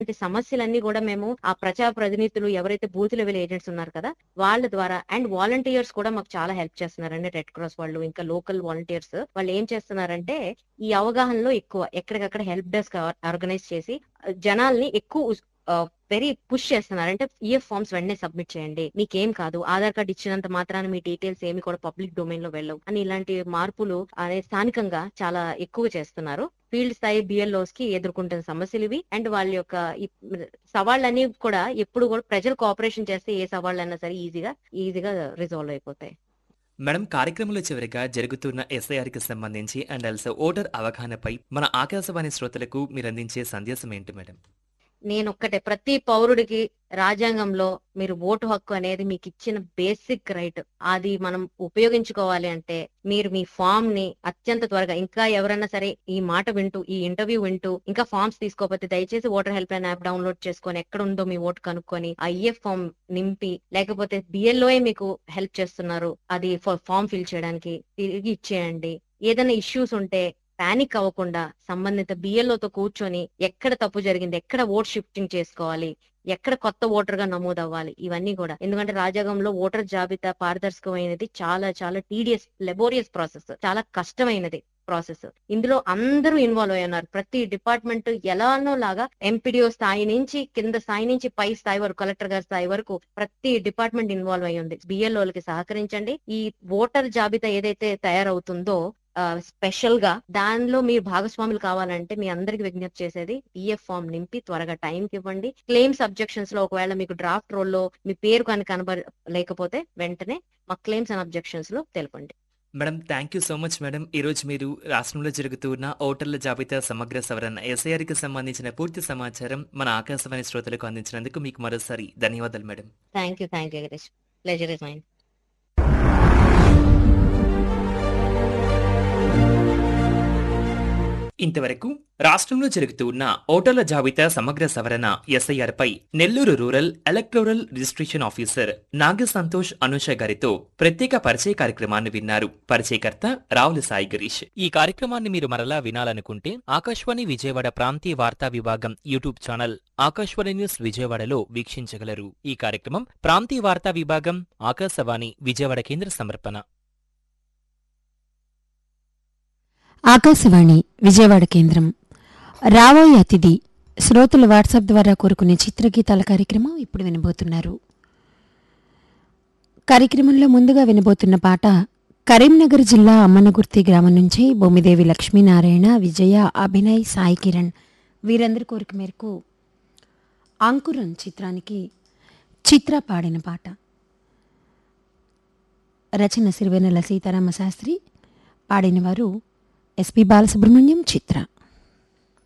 ఇలాంటి సమస్యలన్నీ కూడా మేము ఆ ప్రజా ప్రతినిధులు ఎవరైతే బూత్ లెవెల్ ఏజెంట్స్ ఉన్నారు కదా వాళ్ళ ద్వారా అండ్ వాలంటీర్స్ కూడా మాకు చాలా హెల్ప్ చేస్తున్నారండి రెడ్ క్రాస్ వాళ్ళు ఇంకా లోకల్ వాలంటీర్స్ వాళ్ళు ఏం చేస్తున్నారంటే ఈ అవగాహనలో ఎక్కువ ఎక్కడికక్కడ హెల్ప్ డెస్క్ ఆర్గనైజ్ చేసి ఆ, జనాల్ని ఎక్కువ వెరీ పుష్ చేస్తున్నారు అంటే ఈఎఫ్ ఫార్మ్స్ వెంటనే సబ్మిట్ చేయండి మీకేం కాదు ఆధార్ కార్డ్ ఇచ్చినంత మాత్రాన మీ డీటెయిల్స్ ఏమి కూడా పబ్లిక్ డొమైన్ లో వెళ్ళవు అని ఇలాంటి మార్పులు అనే స్థానికంగా చాలా ఎక్కువ చేస్తున్నారు ఫీల్డ్ స్థాయి బిఎల్ఓస్ కి ఎదుర్కొంటున్న సమస్యలు ఇవి అండ్ వాళ్ళ యొక్క ఈ సవాళ్ళన్నీ కూడా ఎప్పుడు కూడా ప్రజలు కోఆపరేషన్ చేస్తే ఏ సవాళ్ళైనా సరే ఈజీగా ఈజీగా రిజాల్వ్ అయిపోతాయి మేడం కార్యక్రమంలో చివరిగా జరుగుతున్న ఎస్ఐఆర్కి సంబంధించి అండ్ ఆల్సో ఓటర్ అవగాహనపై మన ఆకాశవాణి శ్రోతలకు మీరు అందించే సందేశం ఏంటి మేడం నేను ఒక్కటే ప్రతి పౌరుడికి రాజ్యాంగంలో మీరు ఓటు హక్కు అనేది మీకు ఇచ్చిన బేసిక్ రైట్ అది మనం ఉపయోగించుకోవాలి అంటే మీరు మీ ఫామ్ ని అత్యంత త్వరగా ఇంకా ఎవరైనా సరే ఈ మాట వింటూ ఈ ఇంటర్వ్యూ వింటూ ఇంకా ఫామ్స్ తీసుకోకపోతే దయచేసి voter help line app download చేసుకొని ఎక్కడ ఉందో మీ ఓటు కనుక్కొని ఆ ఈఎఫ్ ఫామ్ నింపి లేకపోతే బిఎల్ఓఏ మీకు హెల్ప్ చేస్తున్నారు అది ఫామ్ ఫిల్ చేయడానికి తిరిగి ఇచ్చేయండి ఏదైనా ఇష్యూస్ ఉంటే పానిక్ అవ్వకుండా సంబంధిత బిఎల్ఓతో కూర్చొని ఎక్కడ తప్పు జరిగింది ఎక్కడ ఓట్ షిఫ్టింగ్ చేసుకోవాలి ఎక్కడ కొత్త ఓటర్ గా నమోదు అవ్వాలి ఇవన్నీ కూడా ఎందుకంటే రాజ్యాంగంలో ఓటర్ జాబితా పారదర్శకమైనది చాలా చాలా టీడియస్ లెబోరియస్ ప్రాసెస్ చాలా కష్టమైనది ప్రాసెస్ ఇందులో అందరూ ఇన్వాల్వ్ అయి ఉన్నారు ప్రతి డిపార్ట్మెంట్ ఎలానో లాగా ఎంపీడీఓ స్థాయి నుంచి కింద స్థాయి నుంచి పై స్థాయి వరకు కలెక్టర్ గారి స్థాయి వరకు ప్రతి డిపార్ట్మెంట్ ఇన్వాల్వ్ అయి ఉంది బిఎల్ఓలకి సహకరించండి ఈ ఓటర్ జాబితా ఏదైతే తయారవుతుందో స్పెషల్ గా దానిలో మీరు భాగస్వాములు కావాలంటే మీ అందరికి విజ్ఞప్తి చేసేది ఈఎఫ్ ఫామ్ నింపి త్వరగా టైం కి ఇవ్వండి క్లెయిమ్స్ అబ్జెక్షన్స్ లో ఒకవేళ మీకు డ్రాఫ్ట్ రోల్ లో మీ పేరు కానీ కనబ లేకపోతే వెంటనే మా క్లెయిమ్స్ అండ్ అబ్జెక్షన్స్ లో తెలపండి madam thank you so much madam ఈరోజు మీరు రాష్ట్రంలో జరుగుతున్న ఓటర్ల జాబితా సమగ్ర సవరణ ఎస్ఐఆర్కి సంబంధించిన పూర్తి సమాచారం మన ఆకాశవాణి శ్రోతలకు అందించినందుకు మీకు మరోసారి ధన్యవాదాలు madam thank you thank you Girish pleasure is mine ఇంతవరకు రాష్ట్రంలో జరుగుతున్న ఓటర్ల జాబితా సమగ్ర సవరణ ఎస్ఐఆర్ పై Nellore rural electoral registration officer Naga Santosh Anusha గారితో ప్రత్యేక పరిచయ కార్యక్రమాన్ని విన్నారు పరిచయకర్త రావుల సాయి గిరీష్ ఈ కార్యక్రమాన్ని మీరు మరలా వినాలనుకుంటే ఆకాశవాణి విజయవాడ ప్రాంతీయ వార్తా విభాగం యూట్యూబ్ ఛానల్ ఆకాశవాణి న్యూస్ విజయవాడలో వీక్షించగలరు ఈ కార్యక్రమం ప్రాంతీయ వార్తా విభాగం ఆకాశవాణి విజయవాడ కేంద్ర సమర్పణ ఆకాశవాణి విజయవాడ కేంద్రం రాబోయే అతిథి శ్రోతలు వాట్సాప్ ద్వారా కోరుకునే చిత్రగీతాల కార్యక్రమం ఇప్పుడు వినబోతున్నారు కార్యక్రమంలో ముందుగా వినబోతున్న పాట కరీంనగర్ జిల్లా అమ్మనగుర్తి గ్రామం నుంచి బొమ్మిదేవి లక్ష్మీనారాయణ విజయ అభినయ్ సాయి కిరణ్ వీరందరి కోరిక మేరకు అంకురం చిత్రానికి చిత్ర పాడిన పాట రచన సిరివెన్నెల సీతారామ శాస్త్రి పాడినవారు ఎస్పి బాలసుబ్రహ్మణ్యం చిత్ర